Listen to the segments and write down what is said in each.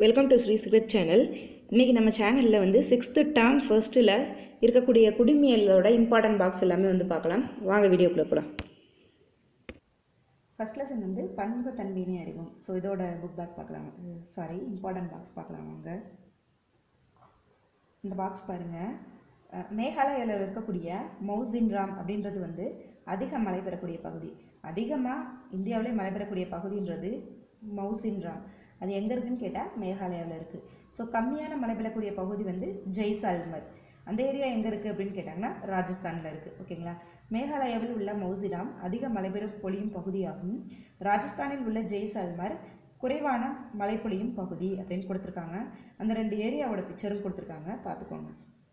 welcome to Shri script channel இன்றைக்கி நம்ம சேனலில் வந்து சிக்ஸ்த்து டேர்ம் ஃபர்ஸ்ட்டில் இருக்கக்கூடிய குடிமியலோட இம்பார்ட்டன்ட் பாக்ஸ் எல்லாமே வந்து பார்க்கலாம் வாங்க வீடியோக்குள்ளே போகலாம் ஃபஸ்ட் லெசன் வந்து பன்முக தன்மையினை அறிவோம் ஸோ இதோட புக் பேக் பார்க்கலாம் சாரி இம்பார்ட்டன்ட் பாக்ஸ் பார்க்கலாம் வாங்க இந்த பாக்ஸ் பாருங்கள் மேகாலயாவில் இருக்கக்கூடிய மௌசின்ராம் அப்படின்றது வந்து அதிக மழை பெறக்கூடிய பகுதி அதிகமாக இந்தியாவிலே மழை பெறக்கூடிய பகுதின்றது மௌசின்ராம் அது எங்கே இருக்குன்னு கேட்டால் மேகாலயாவில் இருக்குது ஸோ கம்மியான மழை பெறக்கூடிய பகுதி வந்து ஜெய்சால்மர் அந்த ஏரியா எங்கே இருக்குது அப்படின்னு கேட்டாங்கன்னா ராஜஸ்தானில் இருக்குது ஓகேங்களா மேகாலயாவில் உள்ள மௌசிராம் அதிக மழை பெறும் பொழியும் பகுதியாகும் ராஜஸ்தானில் உள்ள ஜெய்சால்மர் குறைவான மழை பொழியும் பகுதி அப்படின்னு கொடுத்துருக்காங்க அந்த ரெண்டு ஏரியாவோட பிக்சரும் கொடுத்துருக்காங்க பார்த்துக்கோங்க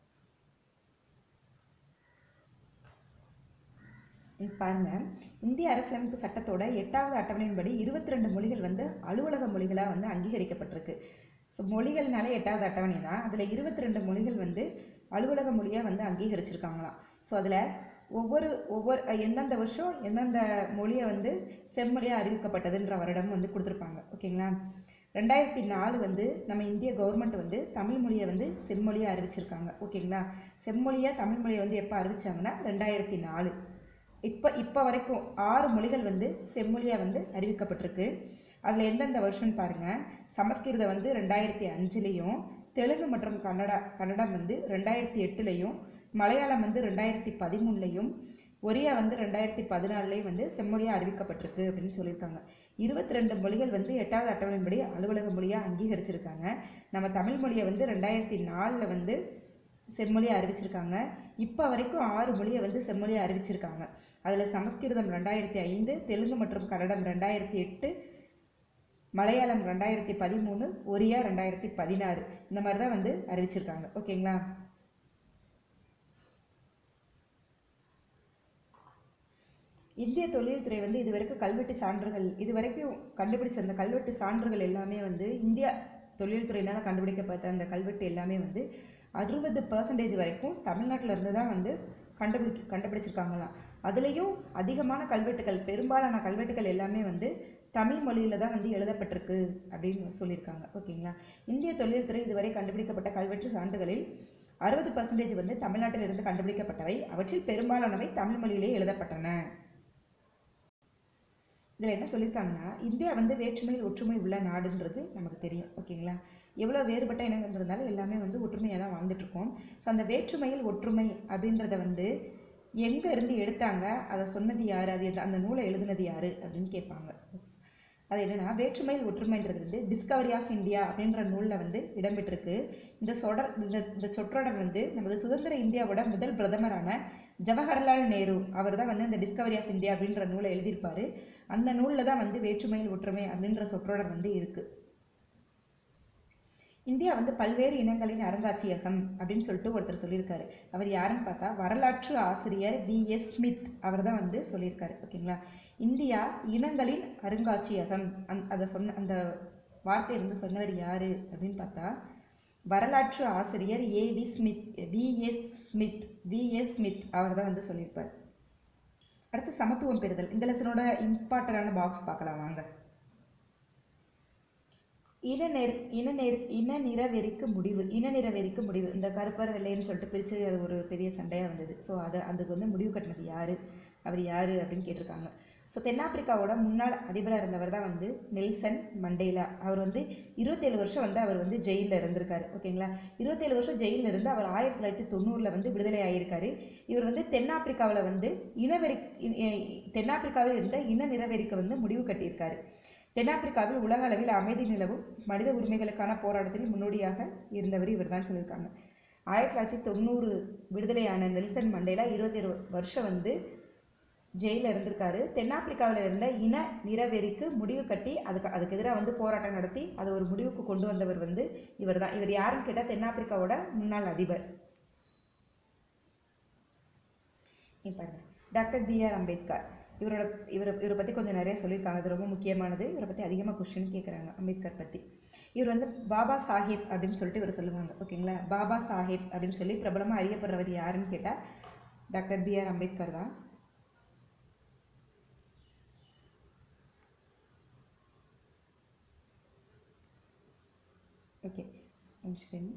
இங்க பாருங்க இந்திய அரசியலமைப்பு சட்டத்தோட எட்டாவது அட்டவணையின்படி இருபத்தி ரெண்டு மொழிகள் வந்து அலுவலக மொழிகளாக வந்து அங்கீகரிக்கப்பட்டிருக்கு ஸோ மொழிகள்னால எட்டாவது அட்டவணை தான் அதில் இருபத்தி ரெண்டு மொழிகள் வந்து அலுவலக மொழியாக வந்து அங்கீகரிச்சிருக்காங்களாம் ஸோ அதில் ஒவ்வொரு ஒவ்வொரு எந்தெந்த வருஷம் எந்தெந்த மொழியை வந்து செம்மொழியாக அறிவிக்கப்பட்டதுன்ற வருடம் வந்து கொடுத்துருப்பாங்க ஓகேங்களா ரெண்டாயிரத்தி நாலு வந்து நம்ம இந்திய கவர்மெண்ட் வந்து தமிழ் மொழியை வந்து செம்மொழியாக அறிவிச்சிருக்காங்க ஓகேங்களா செம்மொழியாக தமிழ் மொழியை வந்து எப்போ அறிவிச்சாங்கன்னா ரெண்டாயிரத்தி நாலு இப்போ இப்போ வரைக்கும் ஆறு மொழிகள் வந்து செம்மொழியாக வந்து அறிவிக்கப்பட்டிருக்கு அதில் எந்தெந்த வருஷம்னு பாருங்கள் சமஸ்கிருதம் வந்து ரெண்டாயிரத்தி அஞ்சுலேயும் தெலுங்கு மற்றும் கன்னடா கன்னடம் வந்து ரெண்டாயிரத்தி எட்டுலேயும் மலையாளம் வந்து ரெண்டாயிரத்தி பதிமூணுலேயும் ஒரியா வந்து ரெண்டாயிரத்தி பதினாலுலேயும் வந்து செம்மொழியாக அறிவிக்கப்பட்டிருக்கு அப்படின்னு சொல்லியிருக்காங்க இருபத்தி ரெண்டு மொழிகள் வந்து எட்டாவது அட்டவணைப்படி அலுவலக மொழியாக அங்கீகரிச்சிருக்காங்க நம்ம தமிழ் மொழியை வந்து ரெண்டாயிரத்தி நாலில் வந்து செம்மொழியாக அறிவிச்சிருக்காங்க இப்போ வரைக்கும் ஆறு மொழியை வந்து செம்மொழியாக அறிவிச்சிருக்காங்க அதில் சமஸ்கிருதம் ரெண்டாயிரத்தி ஐந்து தெலுங்கு மற்றும் கன்னடம் ரெண்டாயிரத்தி எட்டு மலையாளம் ரெண்டாயிரத்தி பதிமூணு ஒரியா ரெண்டாயிரத்தி பதினாறு இந்த மாதிரி தான் வந்து அறிவிச்சிருக்காங்க ஓகேங்களா இந்திய தொழில்துறை வந்து இது வரைக்கும் கல்வெட்டு சான்றுகள் இது வரைக்கும் கண்டுபிடிச்ச அந்த கல்வெட்டு சான்றுகள் எல்லாமே வந்து இந்தியா தொழில்துறையினால் கண்டுபிடிக்கப்பட்ட அந்த கல்வெட்டு எல்லாமே வந்து அறுபது பர்சன்டேஜ் வரைக்கும் தமிழ்நாட்டில் இருந்து தான் வந்து கண்டுபிடி கண்டுபிடிச்சிருக்காங்களாம் அதுலேயும் அதிகமான கல்வெட்டுகள் பெரும்பாலான கல்வெட்டுகள் எல்லாமே வந்து தமிழ் மொழியில் தான் வந்து எழுதப்பட்டிருக்கு அப்படின்னு சொல்லியிருக்காங்க ஓகேங்களா இந்திய தொழில்துறை இதுவரை கண்டுபிடிக்கப்பட்ட கல்வெட்டு சான்றுகளில் அறுபது பர்சன்டேஜ் வந்து தமிழ்நாட்டில் இருந்து கண்டுபிடிக்கப்பட்டவை அவற்றில் பெரும்பாலானவை தமிழ் மொழியிலே எழுதப்பட்டன இதில் என்ன சொல்லியிருக்காங்கன்னா இந்தியா வந்து வேற்றுமையில் ஒற்றுமை உள்ள நாடுன்றது நமக்கு தெரியும் ஓகேங்களா எவ்வளோ வேறுபட்ட இனங்கள் இருந்தாலும் எல்லாமே வந்து ஒற்றுமையாக தான் வாழ்ந்துட்டுருக்கோம் ஸோ அந்த வேற்றுமையில் ஒற்றுமை அப்படின்றத வந்து எங்கே இருந்து எடுத்தாங்க அதை சொன்னது யார் அது அந்த நூலை எழுதுனது யார் அப்படின்னு கேட்பாங்க அது என்னென்னா வேற்றுமையில் ஒற்றுமைன்றது வந்து டிஸ்கவரி ஆஃப் இந்தியா அப்படின்ற நூலில் வந்து இடம்பெற்றிருக்கு இந்த சொடர் இந்த இந்த சொற்றொடர் வந்து நமது சுதந்திர இந்தியாவோட முதல் பிரதமரான ஜவஹர்லால் நேரு அவர் தான் வந்து இந்த டிஸ்கவரி ஆஃப் இந்தியா அப்படின்ற நூலை எழுதியிருப்பார் அந்த நூலில் தான் வந்து வேற்றுமையில் ஒற்றுமை அப்படின்ற சொற்றொடர் வந்து இருக்குது இந்தியா வந்து பல்வேறு இனங்களின் அருங்காட்சியகம் அப்படின்னு சொல்லிட்டு ஒருத்தர் சொல்லியிருக்காரு அவர் யாருன்னு பார்த்தா வரலாற்று ஆசிரியர் வி எஸ் ஸ்மித் அவர் தான் வந்து சொல்லியிருக்காரு ஓகேங்களா இந்தியா இனங்களின் அருங்காட்சியகம் அந் அதை சொன்ன அந்த வார்த்தையை வந்து சொன்னவர் யார் அப்படின்னு பார்த்தா வரலாற்று ஆசிரியர் A V Smith V S Smith V S Smith அவர் தான் வந்து சொல்லியிருப்பார் அடுத்து சமத்துவம் பெறுதல் இந்த லெசனோட இம்பார்ட்டண்டான பாக்ஸ் பார்க்கலாம் வாங்க இனநெர் இனநெர் இன நிறவெறிக்கு முடிவு இன நிறவெறிக்கு முடிவு இந்த கருப்பர் வெள்ளைன்னு சொல்லிட்டு பிரித்து அது ஒரு பெரிய சண்டையாக வந்தது ஸோ அதை அதுக்கு வந்து முடிவு கட்டினது யார் அவர் யார் அப்படின்னு கேட்டிருக்காங்க ஸோ தென்னாப்பிரிக்காவோட முன்னாள் அதிபராக இருந்தவர் தான் வந்து நெல்சன் மண்டேலா அவர் வந்து இருபத்தேழு வருஷம் வந்து அவர் வந்து ஜெயிலில் இருந்திருக்காரு ஓகேங்களா இருபத்தேழு வருஷம் ஜெயிலில் இருந்து அவர் ஆயிரத்தி தொள்ளாயிரத்தி தொண்ணூறில் வந்து விடுதலை ஆகியிருக்காரு இவர் வந்து தென்னாப்பிரிக்காவில் வந்து இனவெறி தென்னாப்பிரிக்காவில் இருந்த இன நிறவெறிக்கு வந்து முடிவு கட்டியிருக்காரு தென்னாப்பிரிக்காவில் உலக அளவில் அமைதி நிலவும் மனித உரிமைகளுக்கான போராட்டத்தில் முன்னோடியாக இருந்தவர் இவர் தான் சொல்லியிருக்காங்க ஆயிரத்தி தொள்ளாயிரத்தி தொண்ணூறு விடுதலையான நெல்சன் மண்டேலா இருபத்தேழு வருஷம் வந்து ஜெயிலில் இருந்திருக்காரு தென்னாப்பிரிக்காவில் இருந்த இன நிறவெறிக்கு முடிவு கட்டி அதுக்கு அதுக்கு எதிராக வந்து போராட்டம் நடத்தி அதை ஒரு முடிவுக்கு கொண்டு வந்தவர் வந்து இவர் தான் இவர் யாருன்னு கேட்டால் தென்னாப்பிரிக்காவோட முன்னாள் அதிபர் பாருங்க டாக்டர் பி ஆர் அம்பேத்கர் இவரோட இவரை இவரை பற்றி கொஞ்சம் நிறைய சொல்லியிருக்காங்க அது ரொம்ப முக்கியமானது இவரை பற்றி அதிகமாக கொஸ்டின் கேட்குறாங்க அம்பேத்கர் பற்றி இவர் வந்து பாபா சாஹிப் அப்படின்னு சொல்லிட்டு இவர் சொல்லுவாங்க ஓகேங்களா பாபா சாஹிப் அப்படின்னு சொல்லி பிரபலமாக அறியப்படுறவர் யாருன்னு கேட்டால் டாக்டர் பி ஆர் அம்பேத்கர் தான் ஓகே நிமிஷம்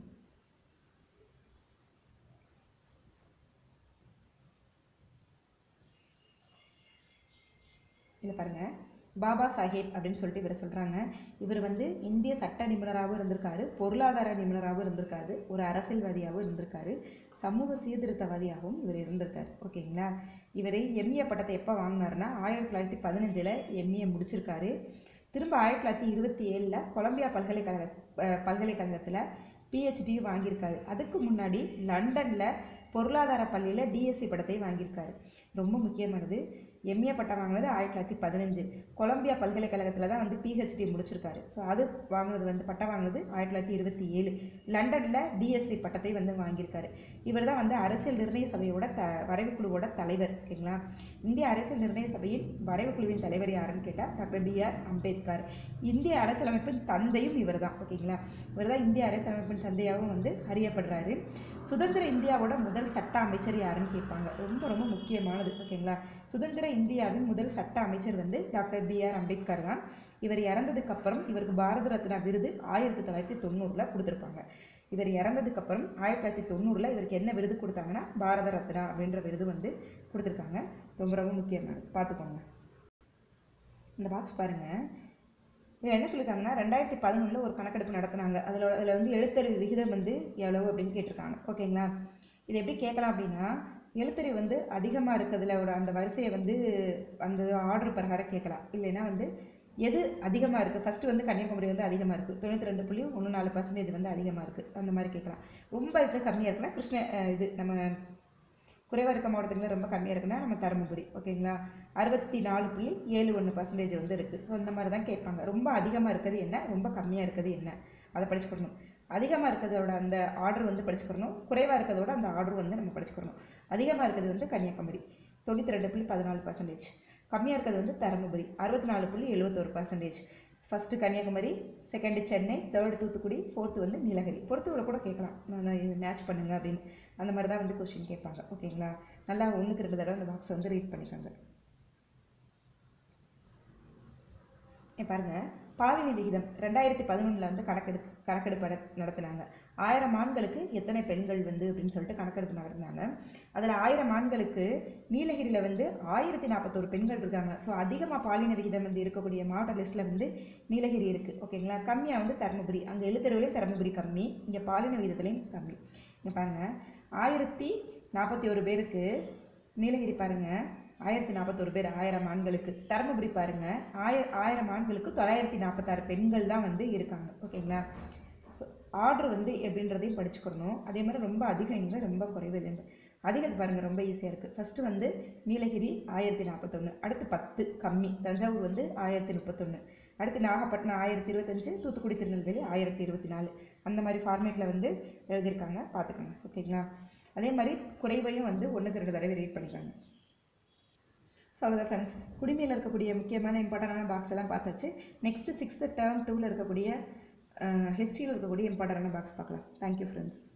இதில் பாருங்கள் பாபா சாஹேப் அப்படின்னு சொல்லிட்டு இவரை சொல்கிறாங்க இவர் வந்து இந்திய சட்ட நிபுணராகவும் இருந்திருக்காரு பொருளாதார நிபுணராகவும் இருந்திருக்காரு ஒரு அரசியல்வாதியாகவும் இருந்திருக்காரு சமூக சீர்திருத்தவாதியாகவும் இவர் இருந்திருக்காரு ஓகேங்களா இவர் எம்ஏ பட்டத்தை எப்போ வாங்கினாருன்னா ஆயிரத்தி தொள்ளாயிரத்தி பதினஞ்சில் எம்ஏ முடிச்சிருக்காரு திரும்ப ஆயிரத்தி தொள்ளாயிரத்தி இருபத்தி ஏழில் கொலம்பியா பல்கலைக்கழக அஹ், பல்கலைக்கழகத்தில் பிஹெச்டியும் வாங்கியிருக்காரு அதுக்கு முன்னாடி லண்டனில் பொருளாதார பள்ளியில் டிஎஸ்சி பட்டத்தை வாங்கியிருக்காரு ரொம்ப முக்கியமானது எம்ஏ பட்டம் வாங்கினது ஆயிரத்தி தொள்ளாயிரத்தி பதினஞ்சு கொலம்பியா பல்கலைக்கழகத்தில் தான் வந்து பிஹெச்டி முடிச்சிருக்காரு ஸோ அது வாங்கினது வந்து பட்டம் வாங்கினது ஆயிரத்தி தொள்ளாயிரத்தி இருபத்தி ஏழு லண்டனில் டிஎஸ்சி பட்டத்தை வந்து வாங்கியிருக்காரு இவர் தான் வந்து அரசியல் நிர்ணய சபையோட த வரைவு குழுவோட தலைவர் ஓகேங்களா இந்திய அரசியல் நிர்ணய சபையின் வரைவு குழுவின் தலைவர் யாருன்னு கேட்டால் டாக்டர் பி ஆர் அம்பேத்கர் இந்திய அரசியலமைப்பின் தந்தையும் இவர் தான் ஓகேங்களா இவர் தான் இந்திய அரசியலமைப்பின் தந்தையாகவும் வந்து அறியப்படுறாரு சுதந்திர இந்தியாவோட முதல் சட்ட அமைச்சர் யாருன்னு கேட்பாங்க ரொம்ப ரொம்ப முக்கியமானது ஓகேங்களா சுதந்திர இந்தியாவின் முதல் சட்ட அமைச்சர் வந்து டாக்டர் பி ஆர் அம்பேத்கர் தான் இவர் இறந்ததுக்கு அப்புறம் இவருக்கு பாரத ரத்னா விருது ஆயிரத்தி தொள்ளாயிரத்தி தொண்ணூறில் கொடுத்துருப்பாங்க இவர் இறந்ததுக்கு அப்புறம் ஆயிரத்தி தொள்ளாயிரத்தி தொண்ணூறில் இவருக்கு என்ன விருது கொடுத்தாங்கன்னா பாரத ரத்னா அப்படின்ற விருது வந்து கொடுத்துருக்காங்க ரொம்ப ரொம்ப முக்கியமானது பார்த்துக்கோங்க இந்த பாக்ஸ் பாருங்கள் இதில் என்ன சொல்லியிருக்காங்கன்னா ரெண்டாயிரத்தி பதினொன்றில் ஒரு கணக்கெடுப்பு நடத்துனாங்க அதில் அதில் வந்து எழுத்தறிவு விகிதம் வந்து எவ்வளவு அப்படின்னு கேட்டிருக்காங்க ஓகேங்களா இது எப்படி கேட்கலாம் அப்படின்னா எழுத்தறிவு வந்து அதிகமாக இருக்கிறதுல ஒரு அந்த வரிசையை வந்து அந்த ஆர்டர் பிரகாரம் கேட்கலாம் இல்லைன்னா வந்து எது அதிகமாக இருக்குது ஃபஸ்ட்டு வந்து கன்னியாகுமரி வந்து அதிகமாக இருக்குது தொண்ணூற்றி ரெண்டு புள்ளி ஒன்று நாலு பர்சன்டேஜ் வந்து அதிகமாக இருக்குது அந்த மாதிரி கேட்கலாம் ரொம்ப இது கம்மியாக இருக்குன்னா கிருஷ்ண அஹ் இது நம்ம குறைவாக இருக்க மாவட்டத்தில் ரொம்ப கம்மியாக இருக்குன்னா நம்ம தருமபுரி ஓகேங்களா அறுபத்தி நாலு புள்ளி ஏழு ஒன்று பர்சன்டேஜ் வந்து இருக்குது ஸோ இந்த மாதிரி தான் கேட்பாங்க ரொம்ப அதிகமாக இருக்கிறது என்ன ரொம்ப கம்மியாக இருக்கிறது என்ன அதை படிச்சுக்கணும் அதிகமாக இருக்கிறதோட அந்த ஆர்டர் வந்து படிச்சுக்கணும் குறைவாக இருக்கிறதோட அந்த ஆர்டர் வந்து நம்ம படிச்சுக்கணும் அதிகமாக இருக்கிறது வந்து கன்னியாகுமரி தொண்ணூற்றி ரெண்டு புள்ளி பதினாலு பர்சன்டேஜ் கம்மியாக இருக்கிறது வந்து தருமபுரி அறுபத்தி நாலு புள்ளி எழுபத்தோரு percentage first Kanyakumari second Chennai third Thoothukudi fourth வந்து நீலகிரி பொறுத்துவிட கூட கேட்கலாம் நான் இது மேட்ச் பண்ணுங்க அப்படின்னு அந்த மாதிரி தான் வந்து கொஸ்டின் கேட்பாங்க ஓகேங்களா நல்லா ஒன்றுக்கு ரெண்டு தடவை அந்த பாக்ஸை வந்து ரீட் பண்ணிக்கோங்க இங்க பாருங்க பாலின விகிதம் ரெண்டாயிரத்தி பதினொன்றில் வந்து கணக்கெடு கணக்கெடுப்பு நட- நடத்துனாங்க ஆயிரம் ஆண்களுக்கு எத்தனை பெண்கள் வந்து அப்படின்னு சொல்லிட்டு கணக்கெடுப்பு நடத்தினாங்க அதில் ஆயிரம் ஆண்களுக்கு நீலகிரியில் வந்து ஆயிரத்தி நாற்பத்தோரு பெண்கள் இருக்காங்க ஸோ அதிகமாக பாலின விகிதம் வந்து இருக்கக்கூடிய மாவட்ட லிஸ்ட்டில் வந்து நீலகிரி இருக்குது ஓகேங்களா கம்மியாக வந்து தருமபுரி அங்கே எழுத்தறிவுலையும் தருமபுரி கம்மி இங்கே பாலின விகிதத்துலையும் கம்மி இங்கே பாருங்கள் ஆயிரத்தி நாற்பத்தி ஒரு பேருக்கு நீலகிரி பாருங்கள் ஆயிரத்தி நாற்பத்தொரு பேர் ஆயிரம் ஆண்களுக்கு தருமபுரி பாருங்க ஆய ஆயிரம் ஆண்களுக்கு தொள்ளாயிரத்தி நாற்பத்தாறு பெண்கள் தான் வந்து இருக்காங்க ஓகேங்களா ஸோ ஆர்டர் வந்து எப்படின்றதையும் படிச்சுக்கணும் அதே மாதிரி ரொம்ப அதிகம் இங்கே ரொம்ப குறைவு இல்லை அதிகம் பாருங்கள் ரொம்ப ஈஸியாக இருக்குது ஃபஸ்ட்டு வந்து நீலகிரி ஆயிரத்தி நாற்பத்தொன்று அடுத்து பத்து கம்மி தஞ்சாவூர் வந்து ஆயிரத்தி முப்பத்தொன்று அடுத்து நாகப்பட்டினம் ஆயிரத்தி இருபத்தஞ்சு தூத்துக்குடி திருநெல்வேலி ஆயிரத்தி இருபத்தி நாலு அந்த மாதிரி ஃபார்மேட்டில் வந்து எழுதியிருக்காங்க பார்த்துக்கோங்க ஓகேங்களா அதே மாதிரி குறைவையும் வந்து ஒன்றுக்கு ரெண்டு தடவை ரீட் பண்ணிக்கோங்க ஸோ அவ்வளோதான் ஃப்ரெண்ட்ஸ் குடிமையில் இருக்கக்கூடிய முக்கியமான இம்பார்ட்டண்டான பாக்ஸ் எல்லாம் பார்த்தாச்சு நெக்ஸ்ட்டு சிக்ஸ்த்து டேர்ம் டூவில் இருக்கக்கூடிய ஹிஸ்ட்ரியில் இருக்கக்கூடிய இம்பார்ட்டண்டான பாக்ஸ் பார்க்கலாம் தேங்க்யூ ஃப்ரெண்ட்ஸ்